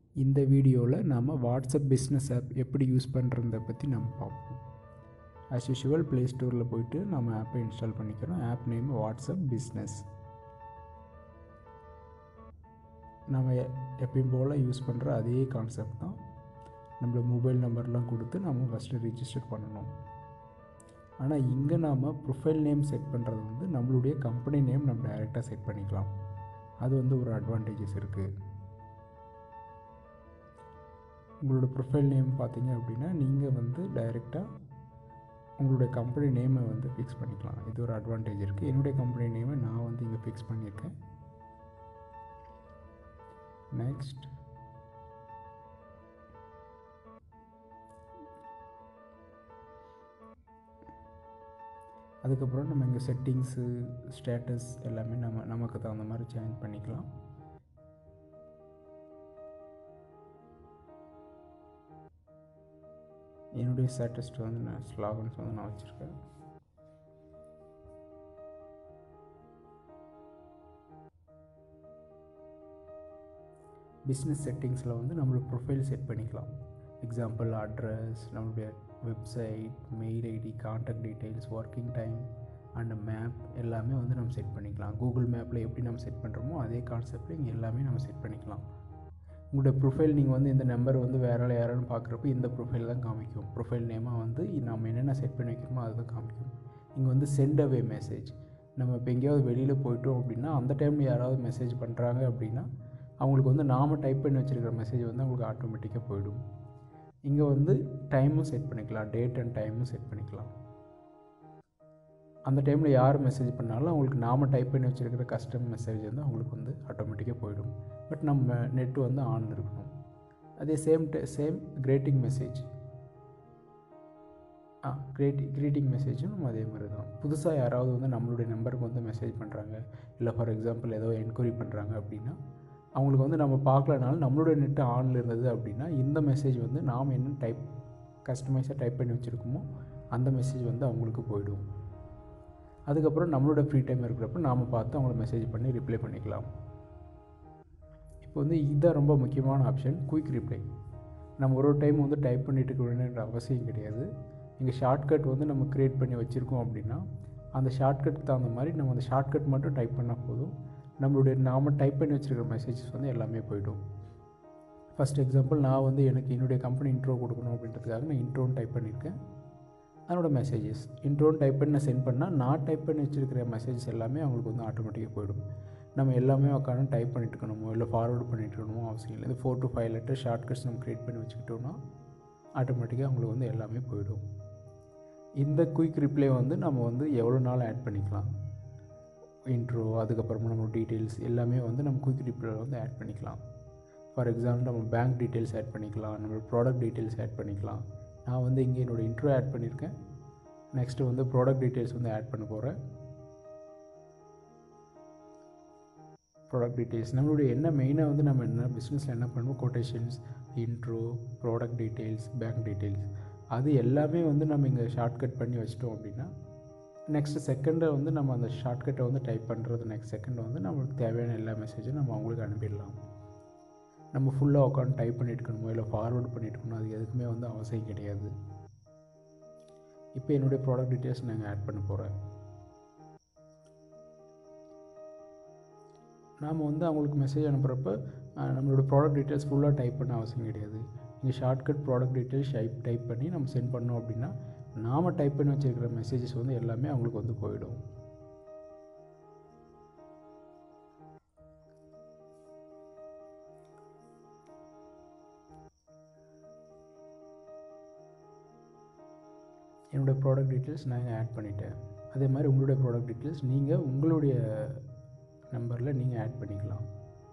இந்த வீடியோவில் நாம் வாட்ஸ்அப் பிஸ்னஸ் ஆப் எப்படி யூஸ் பண்ணுறத பற்றி நம்ம பார்ப்போம் ஆஸ் யூஷுவல் ப்ளே ஸ்டோரில் போயிட்டு நம்ம ஆப்பை இன்ஸ்டால் பண்ணிக்கிறோம் ஆப் நேம் வாட்ஸ்அப் பிஸ்னஸ் நம்ம எ- எப்பயும் போல் யூஸ் பண்ணுற அதே கான்செப்ட் தான் நம்மளோட மொபைல் நம்பர்லாம் கொடுத்து நம்ம ஃபஸ்ட்டு ரிஜிஸ்டர் பண்ணணும் ஆனால் இங்கே நாம் ப்ரொஃபைல் நேம் செட் பண்ணுறது வந்து நம்மளுடைய கம்பெனி நேம் நம்ம டைரெக்டாக செட் பண்ணிக்கலாம் அது வந்து ஒரு அட்வான்டேஜஸ் இருக்குது உங்களோட ப்ரொஃபைல் நேம் பார்த்தீங்க அப்படின்னா நீங்கள் வந்து டைரெக்டாக உங்களுடைய கம்பெனி நேமை வந்து ஃபிக்ஸ் பண்ணிக்கலாம் இது ஒரு அட்வான்டேஜ் இருக்குது என்னுடைய கம்பெனி நேமை நான் வந்து இங்கே ஃபிக்ஸ் பண்ணியிருக்கேன் நெக்ஸ்ட் அதுக்கப்புறம் நம்ம இங்கே செட்டிங்ஸு ஸ்டேட்டஸ் எல்லாமே நம்ம நமக்கு தகுந்த மாதிரி சேஞ்ச் பண்ணிக்கலாம் என்னுடைய ஸ்டேட்டஸ் வந்து நான் ஸ்லாகன்ஸ் வந்து நான் வச்சுருக்கேன் பிஸ்னஸ் செட்டிங்ஸில் வந்து நம்மளோட ப்ரொஃபைல் செட் பண்ணிக்கலாம் எக்ஸாம்பிள் அட்ரஸ் நம்மளுடைய website mail ID contact details working time and map எல்லாமே வந்து நம்ம செட் பண்ணிக்கலாம் கூகுள் மேப்பில் எப்படி நம்ம செட் பண்ணுறோமோ அதே கான்செப்டில் இங்கே எல்லாமே நம்ம செட் பண்ணிக்கலாம் உங்களுடைய ப்ரொஃபைல் நீங்கள் வந்து இந்த நம்பர் வந்து வேற ஆள் யாரான்னு பார்க்குறப்ப இந்த ப்ரொஃபைல் தான் காமிக்கும் ப்ரொஃபைல் நேமாக வந்து நம்ம என்னென்ன செட் பண்ணி வைக்கிறோமோ அதுதான் காமிக்கும் இங்கே வந்து சென்ட் அவே மெசேஜ் நம்ம இப்போ எங்கேயாவது வெளியில் போயிட்டோம் அப்படின்னா அந்த டைமில் யாராவது மெசேஜ் பண்ணுறாங்க அப்படின்னா அவங்களுக்கு வந்து நாம் டைப் பண்ணி வச்சுருக்கிற மெசேஜ் வந்து அவங்களுக்கு ஆட்டோமேட்டிக்காக போயிடும் இங்கே வந்து டைமும் செட் பண்ணிக்கலாம் டேட் அண்ட் டைமும் செட் பண்ணிக்கலாம் அந்த டைமில் யார் மெசேஜ் பண்ணாலும் அவங்களுக்கு நாம் டைப் பண்ணி வச்சுருக்கிற கஸ்டம் மெசேஜ் வந்து அவங்களுக்கு வந்து ஆட்டோமேட்டிக்காக போயிடும் பட் நம்ம நெட்டு வந்து ஆன் இருக்கணும் அதே சேம் சேம் கிரேட்டிங் மெசேஜ் ஆ கிரேட்டி க்ரீட்டிங் மெசேஜும் நம்ம அதே மாதிரி தான் புதுசாக யாராவது வந்து நம்மளுடைய நம்பருக்கு வந்து மெசேஜ் பண்ணுறாங்க இல்லை ஃபார் எக்ஸாம்பிள் ஏதோ என்கொயரி பண்ணுறாங்க அப்படின்னா அவங்களுக்கு வந்து நம்ம பார்க்கலனாலும் நம்மளுடைய நெட்டு ஆனில் இருந்தது அப்படின்னா இந்த மெசேஜ் வந்து நாம் என்ன டைப் கஸ்டமைஸாக டைப் பண்ணி வச்சுருக்கோமோ அந்த மெசேஜ் வந்து அவங்களுக்கு போயிடும் அதுக்கப்புறம் நம்மளோட ஃப்ரீ டைம் இருக்கிறப்ப நாம் பார்த்து அவங்கள மெசேஜ் பண்ணி ரிப்ளை பண்ணிக்கலாம் இப்போ வந்து இதுதான் ரொம்ப முக்கியமான ஆப்ஷன் குயிக் ரிப்ளை நம்ம ஒரு ஒரு டைம் வந்து டைப் பண்ணிட்டு இருக்க வேண்டிய அவசியம் கிடையாது இங்கே ஷார்ட்கட் வந்து நம்ம க்ரியேட் பண்ணி வச்சுருக்கோம் அப்படின்னா அந்த ஷார்ட்கட் தகுந்த மாதிரி நம்ம அந்த ஷார்ட்கட் மட்டும் டைப் பண்ணால் போதும் நம்மளுடைய நாம் டைப் பண்ணி வச்சுருக்கிற மெசேஜஸ் வந்து எல்லாமே போயிடும் ஃபஸ்ட் எக்ஸாம்பிள் நான் வந்து எனக்கு என்னுடைய கம்பெனி இன்ட்ரோ கொடுக்கணும் அப்படின்றதுக்காக நான் இன்ட்ரோன்னு டைப் பண்ணியிருக்கேன் அதனோட மெசேஜஸ் இன்ட்ரோன்னு டைப் பண்ணி சென்ட் பண்ணால் நான் டைப் பண்ணி வச்சுருக்கிற மெசேஜஸ் எல்லாமே அவங்களுக்கு வந்து ஆட்டோமேட்டிக்காக போயிடும் நம்ம எல்லாமே உட்காந்து டைப் பண்ணிட்டு இருக்கணுமோ இல்லை ஃபார்வர்ட் பண்ணிட்டு இருக்கணுமோ அவசியம் இல்லை இது four to five letter shortcuts நம்ம க்ரியேட் பண்ணி வச்சுக்கிட்டோம்னா ஆட்டோமேட்டிக்காக அவங்களுக்கு வந்து எல்லாமே போயிடும் இந்த குயிக் ரிப்ளை வந்து நம்ம வந்து எவ்வளோ நாள் ஆட் பண்ணிக்கலாம் இன்ட்ரோ அதுக்கப்புறமா நம்ம டீட்டெயில்ஸ் எல்லாமே வந்து நம்ம குயிக் ரிப்ளை வந்து ஆட் பண்ணிக்கலாம் ஃபார் எக்ஸாம்பிள் நம்ம பேங்க் டீட்டெயில்ஸ் ஆட் பண்ணிக்கலாம் நம்ம ப்ராடக்ட் டீட்டெயில்ஸ் ஆட் பண்ணிக்கலாம் நான் வந்து இங்கே என்னோடய இன்ட்ரோ ஆட் பண்ணியிருக்கேன் நெக்ஸ்ட்டு வந்து ப்ராடக்ட் டீட்டெயில்ஸ் வந்து ஆட் பண்ண போகிறேன் ப்ராடக்ட் டீட்டெயில்ஸ் நம்மளுடைய என்ன மெயினாக வந்து நம்ம என்ன பிஸ்னஸில் என்ன பண்ணுவோம் quotations intro product details bank details அது எல்லாமே வந்து நம்ம இங்கே ஷார்ட்கட் பண்ணி வச்சிட்டோம் அப்படின்னா நெக்ஸ்ட் செகண்டை வந்து நம்ம அந்த ஷார்ட்கட்டை வந்து டைப் பண்ணுறது நெக்ஸ்ட் செகண்ட் வந்து நம்மளுக்கு தேவையான எல்லா மெசேஜும் நம்ம அவங்களுக்கு அனுப்பிடலாம் நம்ம ஃபுல்லாக உட்காந்து டைப் பண்ணிட்டு இருக்கணுமோ இல்லை ஃபார்வர்ட் பண்ணிட்டு இருக்கணும் அது எதுக்குமே வந்து அவசியம் கிடையாது இப்போ என்னுடைய ப்ராடக்ட் டீட்டெயில்ஸ் நாங்கள் ஆட் பண்ண போகிறேன் நாம் வந்து அவங்களுக்கு மெசேஜ் அனுப்புகிறப்ப அஹ், நம்மளோட ப்ராடக்ட் டீட்டெயில்ஸ் ஃபுல்லாக டைப் பண்ண அவசியம் கிடையாது இங்கே shortcut product details type type பண்ணி நம்ம சென்ட் பண்ணோம் அப்படின்னா நாம் டைப் பண்ணி வச்சுருக்கிற மெசேஜஸ் வந்து எல்லாமே அவங்களுக்கு வந்து போயிடும் என்னோடய ப்ராடக்ட் டீட்டெயில்ஸ் நான் ஆட் பண்ணிட்டேன் அதே மாதிரி உங்களுடைய ப்ராடக்ட் டீட்டெயில்ஸ் நீங்கள் உங்களுடைய நம்பரில் நீங்கள் ஆட் பண்ணிக்கலாம்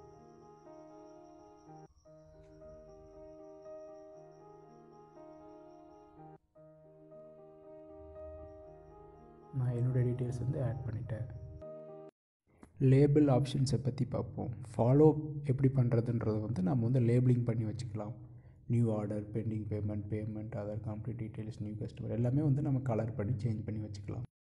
நான் என்னுடைய டீட்டெயில்ஸ் வந்து ஆட் பண்ணிட்டேன் லேபிள் ஆப்ஷன்ஸை பற்றி பார்ப்போம் ஃபாலோ எப்படி பண்ணுறதுன்றது வந்து நம்ம வந்து லேபிளிங் பண்ணி வச்சுக்கலாம் new order pending payment payment other complete details new customer எல்லாமே வந்து நம்ம கலர் பண்ணி சேஞ்ச் பண்ணி வச்சுக்கலாம்